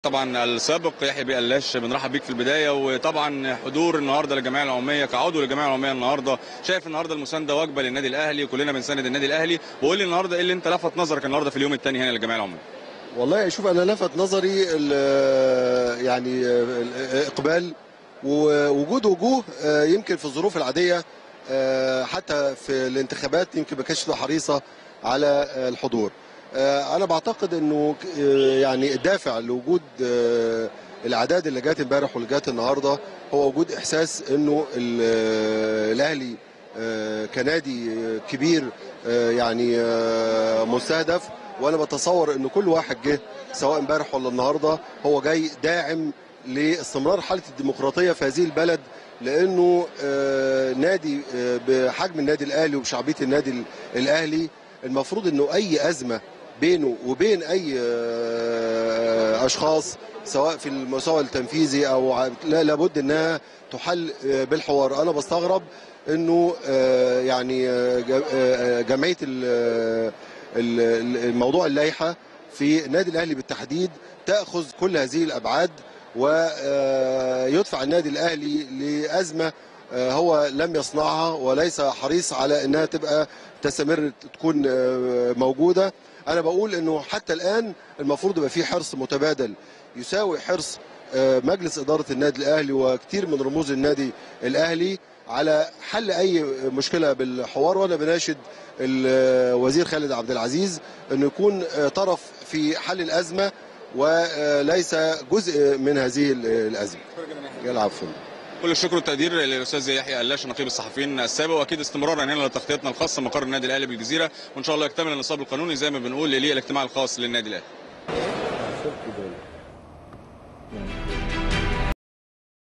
طبعا السابق يحيى بيه قلاش بنرحب بيك في البدايه وطبعا حضور النهارده للجمعيه العموميه كعضو للجمعيه العموميه النهارده شايف النهارده المسانده واجبه للنادي الاهلي وكلنا بنساند النادي الاهلي وقول لي النهارده ايه اللي انت لفت نظرك النهارده في اليوم الثاني هنا للجمعيه العموميه والله شوف انا لفت نظري ال- يعني الاقبال ووجود وجوه يمكن في الظروف العاديه حتى في الانتخابات يمكن ما كانتش حريصه على الحضور انا بعتقد انه يعني الدافع لوجود الاعداد اللي جات امبارح واللي جات النهارده هو وجود احساس انه ال- الاهلي كنادي كبير يعني مستهدف وانا بتصور ان كل واحد جه سواء امبارح ولا النهارده هو جاي داعم لاستمرار حاله الديمقراطيه في هذه البلد لانه آه، نادي آه، بحجم النادي الاهلي وبشعبيه النادي الاهلي المفروض انه اي ازمه بينه وبين اي آه، اشخاص سواء في المستوى التنفيذي او ع- لا لابد انها تحل آه، بالحوار انا بستغرب انه آه، يعني آه، ج- آه، جمعيه ال- ال- الموضوع اللائحه في النادي الاهلي بالتحديد تاخذ كل هذه الابعاد ويدفع النادي الاهلي لازمه آه، هو لم يصنعها وليس حريص على انها تبقى تستمر تكون آه، موجوده انا بقول انه حتى الان المفروض يبقى في حرص متبادل يساوي حرص آه، مجلس اداره النادي الاهلي وكثير من رموز النادي الاهلي على حل اي مشكله بالحوار وانا بناشد الوزير خالد عبد العزيز انه يكون آه، طرف في حل الازمه وليس جزء من هذه الازمه. العفو. كل الشكر والتقدير للاستاذ يحيى قلاش نقيب الصحفيين السابق واكيد استمرارا هنا لتغطيتنا الخاصه مقر النادي الاهلي بالجزيره وان شاء الله يكتمل النصاب القانوني زي ما بنقول للاجتماع الخاص للنادي الاهلي